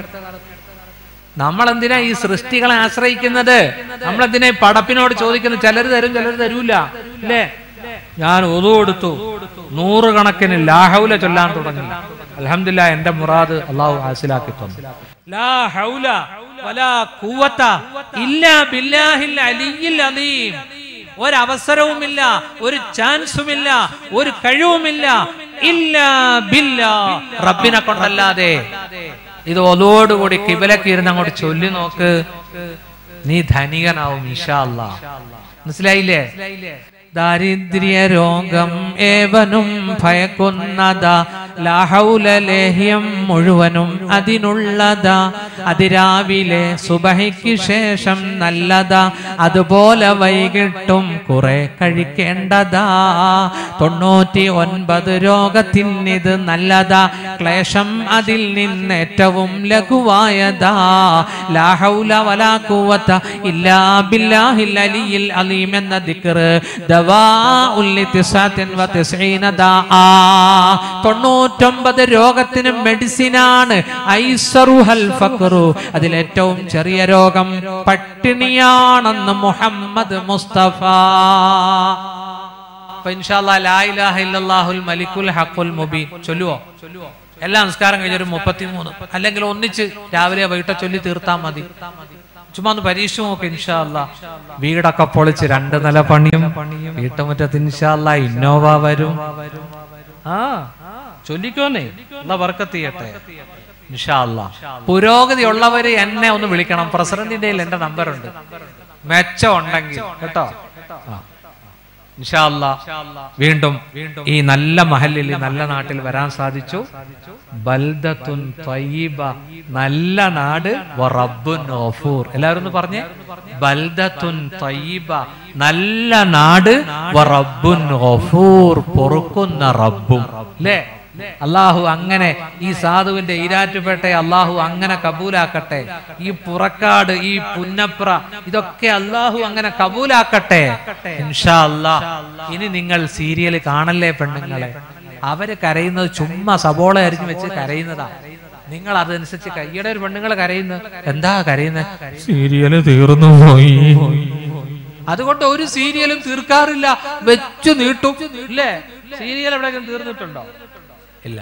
നമ്മൾ എന്തിനാ ഈ സൃഷ്ടികളെ ആശ്രയിക്കുന്നത് നമ്മൾ എന്തിനാ ഈ പടപ്പിനോട് ചോദിക്കുന്നത് ചിലർ തരും ചിലർ തരൂല അല്ലേ ഞാൻ ഒതു കൊടുത്തു നൂറുകണക്കിന് ലാഹൗല ചൊല്ലാൻ തുടങ്ങി അലഹമില്ല എന്റെ മുറാദ് അള്ളാഹു ഹാസിലാക്കി തന്നു ലാ ഹൗല വലാ ഖുവത ഇല്ലാ ബില്ലാഹിൽ അലിയിൽ അലീം ഒരവസരവുമില്ല ഒരു ചാൻസുമില്ല ഒരു കഴിവുമില്ല ഇല്ല ബില്ല റബ്ബിനെ കൊണ്ടല്ലാതെ ഇത് ഒതോടുകൂടി കിബലക്ക് ഇരുന്ന് അങ്ങോട്ട് ചൊല്ലി നോക്ക് നീ ധനികനാവും ഇൻഷാ അല്ലാ മനസ്സിലായില്ലേ ദാരിദ്ര്യ രോഗം ഏവനും ഭയക്കുന്നതാ ലാഹൗല ലേഹ്യം മുഴുവനും അതിനുള്ളതാ അതിരാവിലെ സുബഹിക്ക് ശേഷം നല്ലതാ അതുപോലെ വൈകിട്ടും കുറെ കഴിക്കേണ്ടതാ തൊണ്ണൂറ്റി ഒൻപത് രോഗത്തിനിത് നല്ലതാ ക്ലേശം അതിൽ നിന്ന് ഏറ്റവും ലഘുവായതാ ലാഹൗല വലാ കൂവത്ത ഇല്ലാ ബില്ലാഹിൽ അലിയിൽ അലീം എന്ന ദിക്ർ ദവാഉൽ ലിതിസാത്തിൻ വതിസ്ഈന ദാആ തൊണ്ണൂറ്റൊമ്പത് രോഗത്തിന് മെഡിസിനാണ് ഐസറുഹൽ ഫക്രു അതിലേറ്റവും ചെറിയ രോഗം പട്ടിണിയാണെന്ന് മുഹമ്മദ് മുസ്തഫ അപ്പൊ ഇൻഷാല്ലാ ലാ ഇലാഹ ഇല്ലല്ലാഹുൽ മലിക്കുൽ ഹഖുൽ മുബീൻ ചൊല്ലുവോ എല്ലാ നമസ്കാരം കഴിഞ്ഞൊരു മുപ്പത്തിമൂന്ന് അല്ലെങ്കിൽ ഒന്നിച്ച് രാവിലെ വൈകിട്ട് ചൊല്ലി തീർത്താ മതി ചുമ്മാ ഒന്ന് പരീക്ഷ നോക്ക് ഇൻഷാല്ല വീടൊക്കെ പൊളിച്ച് രണ്ട് നില പണിയും വീട്ടുമുറ്റത്ത് ഇൻഷാല്ല ഇന്നോവ വരും ആ ചൊല്ലിക്കോന്നേ ഉള്ള വർക്കത്ത് ചെയ്യട്ടെ ഇൻഷാല്ല പുരോഗതി ഉള്ളവര് എന്നെ ഒന്ന് വിളിക്കണം പ്രസിഡന്റിന്റെ കയ്യിൽ എന്റെ നമ്പർ ഉണ്ട് മെച്ചം ഉണ്ടെങ്കിൽ കേട്ടോ ആ ഇൻഷാല്ല വീണ്ടും ഈ നല്ല മഹലിൽ ഈ നല്ല നാട്ടിൽ വരാൻ സാധിച്ചു ബൽദത്തുൻ ത്വയ്യിബ നല്ല നാട് വറബ്ബുൻ ഗഫൂർ എല്ലാവരും ഒന്ന് പറഞ്ഞേ ബൽദത്തുൻ ത്വയ്യിബ നല്ല നാട് വറബ്ബുൻ ഗഫൂർ പൊറുക്കുന്ന റബ്ബും അല്ലേ അള്ളാഹു അങ്ങനെ ഈ സാധുവിന്റെ ഈരാറ്റുപേട്ടെ അള്ളാഹു അങ്ങനെ കബൂലാക്കട്ടെ ഈ പുറക്കാട് ഈ പുന്നപ്ര ഇതൊക്കെ അള്ളാഹു അങ്ങനെ കബൂലാക്കട്ടെ ഇൻഷാ അല്ലാ ഇനി നിങ്ങൾ സീരിയൽ കാണല്ലേ പെണ്ണുങ്ങളെ അവര് കരയുന്നത് ചുമ്മാ സബോള അരിഞ്ഞു വെച്ച് കരയുന്നതാ നിങ്ങൾ അതനുസരിച്ച് കയ്യുടെ ഒരു പെണ്ണുങ്ങൾ കരയുന്നത് എന്താ കരയുന്നത് സീരിയല് തീർന്നു പോയി അതുകൊണ്ട് ഒരു സീരിയലും തീർക്കാറില്ല വെച്ച് നീട്ടും ഇല്ലേ സീരിയൽ എവിടെയെങ്കിലും തീർന്നിട്ടുണ്ടോ ഇല്ല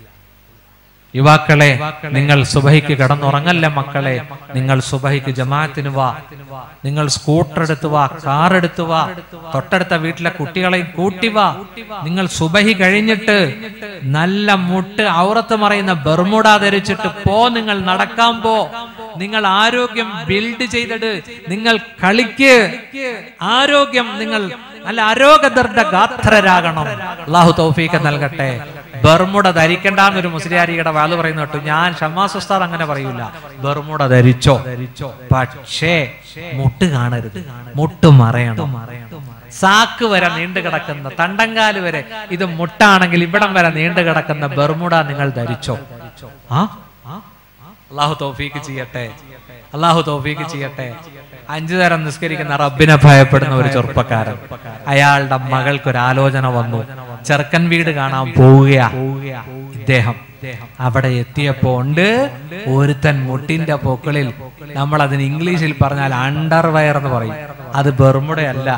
യുവാക്കളെ നിങ്ങൾ സുബഹിക്ക് കടന്നുറങ്ങല്ല മക്കളെ നിങ്ങൾ സുബഹിക്ക് ജമാഅത്തിന് വാ നിങ്ങൾ സ്കൂട്ടർ എടുത്ത് വാ കാർ എടുത്ത് വാ തൊട്ടടുത്ത വീട്ടിലെ കുട്ടികളെയും കൂട്ടി വാ നിങ്ങൾ സുബഹി കഴിഞ്ഞിട്ട് നല്ല മുട്ട് ഔറത്ത് മറയുന്ന ബർമുട ധരിച്ചിട്ട് പോ നിങ്ങൾ നടക്കാൻ പോ നിങ്ങൾ ആരോഗ്യം ബിൽഡ് ചെയ്തിട്ട് നിങ്ങൾ കളിക്ക് ആരോഗ്യം നിങ്ങൾ നല്ല ആരോഗ്യദർഢ ഗാത്രരാകണം അള്ളാഹു തൗഫീഖ് നൽകട്ടെ ബർമുട ധരിക്കണ്ടെന്നൊരു മുസ്ലിയാരിയുടെ വാല് പറയുന്ന കേട്ടു ഞാൻ ഷമ്മാസ് ഉസ്താദ് അങ്ങനെ പറയൂല ബർമുട ധരിച്ചോ പക്ഷേ മുട്ട് കാണരുത് മുട്ട് മറയണം സാക്ക് വരെ നീണ്ടു കിടക്കുന്ന തണ്ടങ്കാല് വരെ ഇത് മുട്ടാണെങ്കിൽ ഇവിടം വരെ നീണ്ടു കിടക്കുന്ന ബർമുട നിങ്ങൾ ധരിച്ചോ ആ അള്ളാഹു തൗഫീക്ക് ചെയ്യട്ടെ അള്ളാഹു തൗഫീക്ക് ചെയ്യട്ടെ അഞ്ചു നേരം നിസ്കരിക്കുന്ന റബ്ബിനെ ഭയപ്പെടുന്ന ഒരു ചെറുപ്പക്കാരൻ അയാളുടെ മകൾക്ക് ഒരു ആലോചന വന്നു ചെറുക്കൻ വീട് കാണാൻ പോവുകയാ ഇദ്ദേഹം അവിടെ എത്തിയപ്പോ ഉണ്ട് ഒരുത്തൻ മുട്ടിന്റെ പൊക്കളിൽ നമ്മൾ അതിന് ഇംഗ്ലീഷിൽ പറഞ്ഞാൽ അണ്ടർവയർ എന്ന് പറയും അത് ബെർമുടയല്ല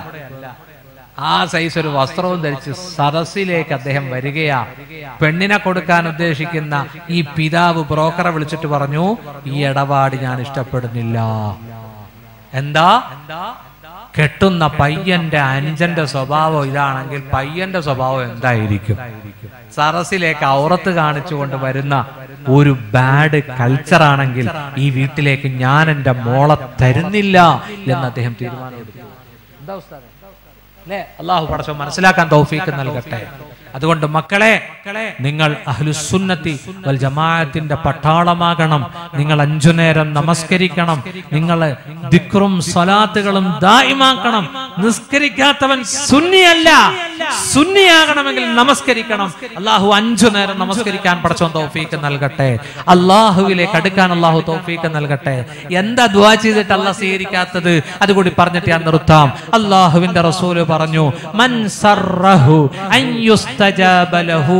ആ സൈസ് ഒരു വസ്ത്രവും ധരിച്ച് സദസ്സിലേക്ക് അദ്ദേഹം വരികയാ പെണ്ണിനെ കൊടുക്കാൻ ഉദ്ദേശിക്കുന്ന ഈ പിതാവ് ബ്രോക്കറെ വിളിച്ചിട്ട് പറഞ്ഞു ഈ ഇടപാട് ഞാൻ ഇഷ്ടപ്പെടുന്നില്ല എന്താ കെട്ടുന്ന പയ്യന്റെ അനുജന്റെ സ്വഭാവം ഇതാണെങ്കിൽ പയ്യന്റെ സ്വഭാവം എന്തായിരിക്കും സറസിലേക്ക് ഔറത്ത് കാണിച്ചുകൊണ്ട് വരുന്ന ഒരു ബാഡ് കൾച്ചർ ആണെങ്കിൽ ഈ വീട്ടിലേക്ക് ഞാൻ എന്റെ മോളെ തരുന്നില്ല എന്ന് അദ്ദേഹം തീരുമാനമെടുത്തു എന്താ ഉസ്താദേ? അല്ലേ അള്ളാഹു പടച്ചോ മനസ്സിലാക്കാൻ തൗഫീക്ക് നൽകട്ടെ അതുകൊണ്ട് മക്കളെ നിങ്ങൾ അഹ്ലുസുന്നത്തി വൽ ജമാഅത്തിന്റെ പട്ടാളമാകണം നിങ്ങൾ അഞ്ചു നേരം നമസ്കരിക്കണം നിങ്ങൾ ദിക്റും സ്വലാത്തുകളും ദായിമാക്കണം നിസ്കരിക്കാത്തവൻ സുന്നിയല്ല സുന്നിയാകണമെങ്കിൽ നമസ്കരിക്കണം അള്ളാഹു അഞ്ചു നേരം നമസ്കരിക്കാൻ പടച്ചോൻ തൗഫീക്ക് നൽകട്ടെ അള്ളാഹുവിലേക്ക് അടുക്കാൻ അള്ളാഹു തൗഫീക്ക് നൽകട്ടെ എന്താ ദ്വാ ചെയ്തിട്ട് അല്ല സ്വീകരിക്കാത്തത് അതുകൂടി പറഞ്ഞിട്ട് ഞാൻ നിർത്താം അള്ളാഹുവിന്റെ റസൂല് പറഞ്ഞു മൻ സർറഹു അൻ യുസ്തജാബ ലഹു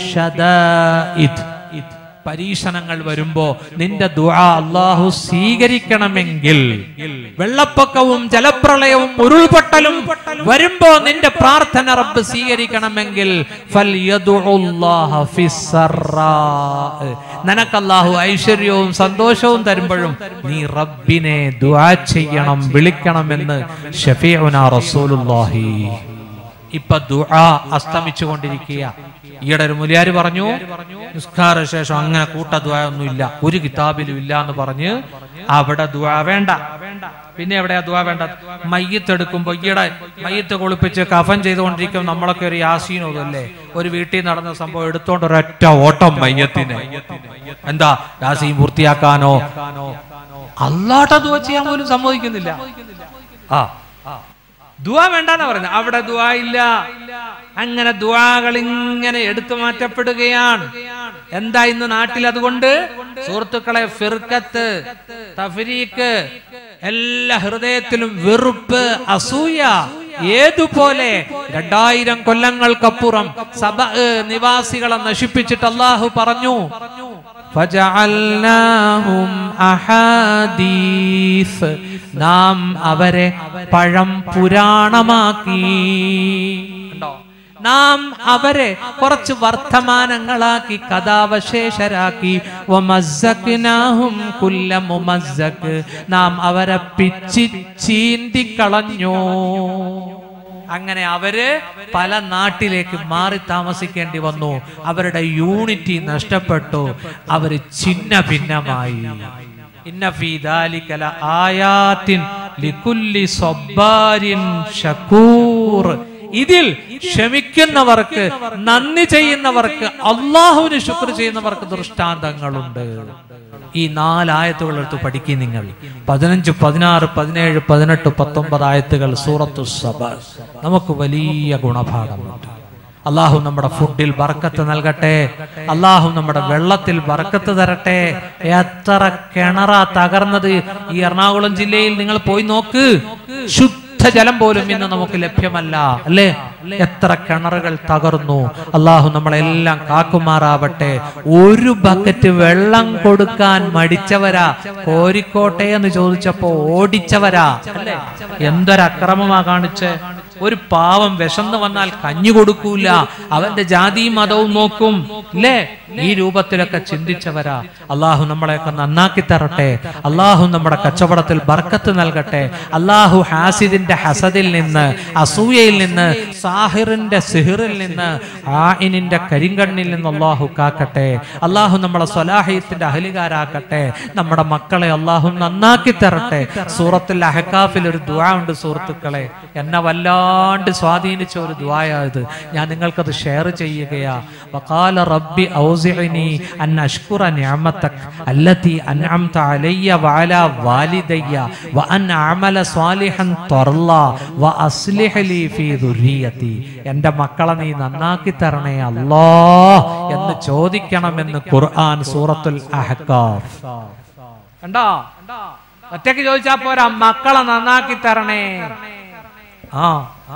ഫിശ്ശദാഇദ് പരീക്ഷണങ്ങൾ വരുമ്പോ നിന്റെ ദുആ അള്ളാഹു സ്വീകരിക്കണമെങ്കിൽ വെള്ളപ്പൊക്കവും ജലപ്രളയവും ഉരുൾപൊട്ടലും വരുമ്പോ നിന്റെ പ്രാർത്ഥന റബ്ബ് സ്വീകരിക്കണമെങ്കിൽ ഫൽയദുഉല്ലാഹ ഫിസ്സറാ. നിനക്കല്ലാഹു ഐശ്വര്യവും സന്തോഷവും തരുമ്പോഴും നീ റബ്ബിനെ ദുആ ചെയ്യണം വിളിക്കണമെന്ന് ഷഫീഉന റസൂലുള്ളാഹി ഇപ്പൊ ദുആ അസ്തമിച്ചുകൊണ്ടിരിക്കുക ഈയിടെ ഒരു മുലിയാര് പറഞ്ഞു നിസ്കാര ശേഷം അങ്ങനെ കൂട്ട ദുആ ഒന്നും ഇല്ല ഒരു കിതാബിലും ഇല്ല എന്ന് പറഞ്ഞ് അവിടെ ദുആ വേണ്ട പിന്നെ എവിടെയാ ദുആ വേണ്ട മയ്യത്ത് എടുക്കുമ്പോ ഈയിടെ മയ്യത്ത് കുളിപ്പിച്ച് കഫൻ ചെയ്തുകൊണ്ടിരിക്കും നമ്മളൊക്കെ ഒരു യാസീനോതല്ലേ ഒരു വീട്ടിൽ നടന്ന സംഭവം എടുത്തോണ്ട് ഒരൊറ്റ ഓട്ടം മയ്യത്തിന് എന്താ യാസീൻ പൂർത്തിയാക്കാനോ അല്ലാട്ട ദുആ ചെയ്യാൻ പോലും സമ്മതിക്കുന്നില്ല ആ ദുആ വേണ്ടെന്നാ പറയുന്നത് അവിടെ ദുആ ഇല്ല അങ്ങനെ ദുആകൾ ഇങ്ങനെ എടുത്തു മാറ്റപ്പെടുകയാണ് എന്താ ഇന്ന് നാട്ടിൽ അതുകൊണ്ട് സുഹൃത്തുക്കളെ ഫിർക്കത്ത് തഫരീക്ക് എല്ലാ ഹൃദയത്തിലും വെറുപ്പ് അസൂയ ഏതുപോലെ രണ്ടായിരം കൊല്ലങ്ങൾക്കപ്പുറം സഭ ഏഹ്, നിവാസികളെ നശിപ്പിച്ചിട്ട് അള്ളാഹു പറഞ്ഞു ഫജഅൽനാഹും അഹാദീസ് നാം അവരെ പഴം പുരാണമാക്കി കണ്ടോ? നാം അവരെ കുറച്ച് വർത്തമാനങ്ങളാക്കി കഥാവശേഷരാക്കി വമസ്സക്നാഹും കുല്ല മുമസ്സക്ക് നാം അവരെ പിച്ചി ചീന്തിക്കളഞ്ഞു അങ്ങനെ അവര് പല നാട്ടിലേക്ക് മാറി താമസിക്കേണ്ടി വന്നു അവരുടെ യൂണിറ്റി നഷ്ടപ്പെട്ടു അവര് ഛിന്ന ഭിന്നമായി ഇന്ന ഫീ ദാലിക ലആയാത്തിൻ ലികുല്ലി സ്വബ്ബാരിൻ ശകൂർ ഇതിൽ ക്ഷമിക്കുന്നവർക്ക് നന്ദി ചെയ്യുന്നവർക്ക് അള്ളാഹുവിന് ശുക്ർ ചെയ്യുന്നവർക്ക് ദൃഷ്ടാന്തങ്ങളുണ്ട് ഈ നാലായത്തുകൾ എടുത്ത് പഠിക്കും നിങ്ങൾ പതിനഞ്ച് പതിനാറ് പതിനേഴ് പതിനെട്ട് പത്തൊമ്പത് ആയത്തുകൾ സൂറത്തു സബ നമുക്ക് വലിയ ഗുണഭാഗമുണ്ട് അള്ളാഹു നമ്മുടെ ഫുഡിൽ ബർക്കത്ത് നൽകട്ടെ അള്ളാഹു നമ്മുടെ വെള്ളത്തിൽ ബർക്കത്ത് തരട്ടെ എത്ര കിണറാ തകർന്നത് ഈ എറണാകുളം ജില്ലയിൽ നിങ്ങൾ പോയി നോക്ക് ശുദ്ധജലം പോലും ഇന്ന് നമുക്ക് ലഭ്യമല്ല അല്ലേ എത്ര കിണറുകൾ തകർന്നു അള്ളാഹു നമ്മളെല്ലാം കാക്കുമാറാവട്ടെ ഒരു ബക്കറ്റ് വെള്ളം കൊടുക്കാൻ മടിച്ചവരാ കോരിക്കോട്ടെ എന്ന് ചോദിച്ചപ്പോ ഓടിച്ചവരാ അല്ലേ എന്തൊരക്രമമാ കാണിച്ച് ഒരു പാവം വിശന്ന് വന്നാൽ കഞ്ഞി കൊടുക്കൂല അവന്റെ ജാതിയും മതവും നോക്കും ഇല്ലേ ഈ രൂപത്തിലൊക്കെ ചിന്തിച്ചവരാ അള്ളാഹു നമ്മളെയൊക്കെ നന്നാക്കി തരട്ടെ അള്ളാഹു നമ്മുടെ കച്ചവടത്തിൽ ബർക്കത്ത് നൽകട്ടെ അള്ളാഹു ഹാസിദിന്റെ ഹസദിൽ നിന്ന് അസൂയയിൽ നിന്ന് സാഹിറിന്റെ സിഹിറിൽ നിന്ന് ആയിനിന്റെ കരിങ്കണ്ണിൽ നിന്ന് അള്ളാഹു കാക്കട്ടെ അള്ളാഹു നമ്മളെ സ്വലാഹിയത്തിന്റെ അഹലികാരാക്കട്ടെ നമ്മുടെ മക്കളെ അള്ളാഹു നന്നാക്കി തരട്ടെ സൂറത്തിൽ അഹക്കാഫിൽ ഒരു ദുആ ഉണ്ട് സുഹൃത്തുക്കളെ എന്നെ വല്ലാണ്ട് സ്വാധീനിച്ച ഒരു ദുആയത് ഞാൻ നിങ്ങൾക്കത് ഷെയർ ചെയ്യുകയാ വഖാല റബ്ബി ഔസിഇനി അൻ അഷ്കുറ നിഅമതക് അല്ലതി അൻഅംത അലയ്യ വഅലാ വാലിദയ്യ വഅൻ അഅമല സ്വാലിഹൻ തർല വഅസ്ലിഹ് ലി ഫീ ദുർരിയതി എൻ്റെ മക്കളെ നീ നന്നാക്കി തരണേ അല്ലാ എന്ന് ചോദിക്കണമെന്ന് ഖുർആൻ സൂറത്തുൽ അഹ്കാഫ് കണ്ടോ ഒറ്റയ്ക്ക് ചോദിച്ചാ പോരാ മക്കളെ നന്നാക്കി തരണേ ആ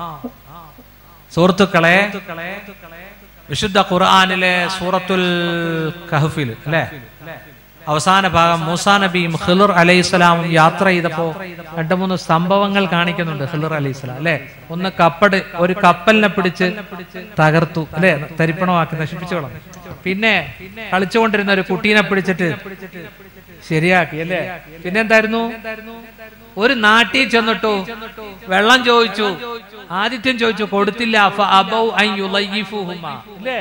സുഹൃത്തുക്കളെ വിശുദ്ധ ഖുർആനിലെ സൂറത്തുൽ കഹഫിൽ അല്ലേ അവസാന ഭാഗം മൂസാ നബിയും ഖിലുർ അലൈഹിസ്സലാമും യാത്ര ചെയ്തപ്പോ രണ്ട് മൂന്ന് സംഭവങ്ങൾ കാണിക്കുന്നുണ്ട് ഖിലുർ അലൈഹിസ്സലാം അല്ലെ ഒന്ന് കപ്പട് ഒരു കപ്പലിനെ പിടിച്ച് തകർത്തു അല്ലെ തരിപ്പണമാക്കി നശിപ്പിച്ചു കളഞ്ഞു പിന്നെ കളിച്ചുകൊണ്ടിരുന്ന ഒരു കുട്ടീനെ പിടിച്ചിട്ട് ശരിയാക്കി അല്ലേ പിന്നെന്തായിരുന്നു ഒരു നാട്ടിൽ ചെന്നിട്ടു വെള്ളം ചോദിച്ചു ആദിത്യം ചോദിച്ചു കൊടുത്തില്ല ഫ അബൗ അൻ യുളയ്യിഫുഹുമാ. ഇല്ലേ?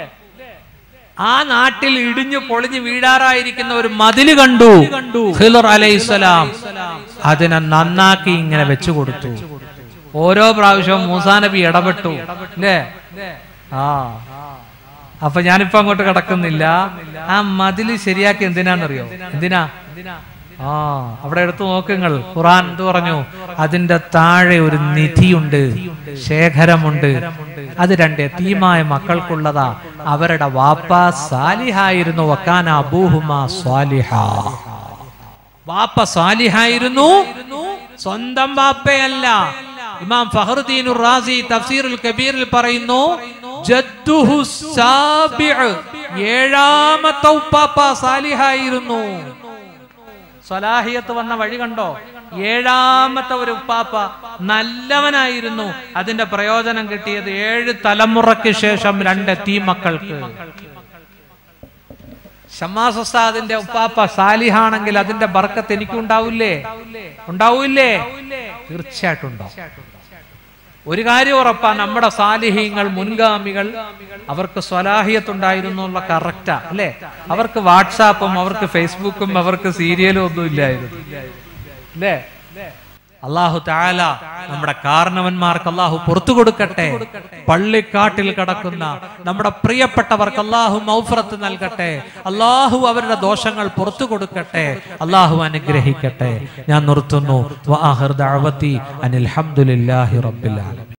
ആ നാട്ടിൽ ഇടിഞ്ഞു പൊളിഞ്ഞു വീഴാറായിരിക്കുന്ന ഒരു മതില് കണ്ടു ഖിളർ അലൈഹിസ്സലാം അതിനെ നന്നാക്കി ഇങ്ങനെ വെച്ചു കൊടുത്തു ഓരോ പ്രാവശ്യവും മൂസാ നബി ഇടപെട്ടു അല്ലേ ആ അപ്പൊ ഞാനിപ്പോ അങ്ങോട്ട് കിടക്കുന്നില്ല ആ മതില് ശരിയാക്കി എന്തിനാന്നറിയോ എന്തിനാ ആ അവിടെ എടുത്തു നോക്കുങ്ങൾ ഖുറാൻ എന്ത് പറഞ്ഞു അതിന്റെ താഴെ ഒരു നിധിയുണ്ട് ശേഖരമുണ്ട് അത് രണ്ട് എത്തീമായ മക്കൾക്കുള്ളതാ അവരുടെ വാപ്പ സാലിഹായിരുന്നു വക്കാന അബൂഹുമ സ്വാലിഹ വാപ്പ സാലിഹായിരുന്നു സ്വന്തം വാപ്പയല്ല ഇമാം ഫഹറുദ്ദീൻ റാസി തഫ്സീറുൽ കബീറിൽ പറയുന്നു ജദ്ദുഹു സാബിഉ ഏഴാമത്തെ ഉപ്പാപ്പ സാലിഹായിരുന്നു സ്വലാഹിയത്ത് വന്ന വഴി കണ്ടോ ഏഴാമത്തെ ഒരു ഉപ്പാപ്പ നല്ലവനായിരുന്നു അതിന്റെ പ്രയോജനം കിട്ടിയത് ഏഴ് തലമുറയ്ക്ക് ശേഷം രണ്ട് തീ മക്കൾക്ക് ഷമ്മാസ് ഉസ്താദിന്റെ ഉപ്പാപ്പ സാലിഹാണെങ്കിൽ അതിന്റെ ബർക്കത്ത് എനിക്ക് ഉണ്ടാവില്ലേ ഉണ്ടാവൂല്ലേ തീർച്ചയായിട്ടും ഉണ്ടാവും ഒരു കാര്യം ഉറപ്പാ നമ്മുടെ സാലിഹ്യങ്ങൾ മുൻഗാമികൾ അവർക്ക് സ്വലാഹിയത്തുണ്ടായിരുന്നു എന്നുള്ള കറക്റ്റാ അല്ലെ അവർക്ക് വാട്സാപ്പും അവർക്ക് ഫേസ്ബുക്കും അവർക്ക് സീരിയലും ഒന്നും ഇല്ലായിരുന്നു അല്ലേ അള്ളാഹു താല നമ്മുടെ കാരണവന്മാർക്ക് അള്ളാഹു പുറത്തു കൊടുക്കട്ടെ പള്ളിക്കാട്ടിൽ കിടക്കുന്ന നമ്മുടെ പ്രിയപ്പെട്ടവർക്ക് അള്ളാഹു മൗഫറത്ത് നൽകട്ടെ അള്ളാഹു അവരുടെ ദോഷങ്ങൾ പുറത്തു കൊടുക്കട്ടെ അള്ളാഹു അനുഗ്രഹിക്കട്ടെ ഞാൻ നിർത്തുന്നു വാഹിർ ദഅവതി അനിൽ ഹംദുലില്ലാഹി റബ്ബിൽ ആലമീൻ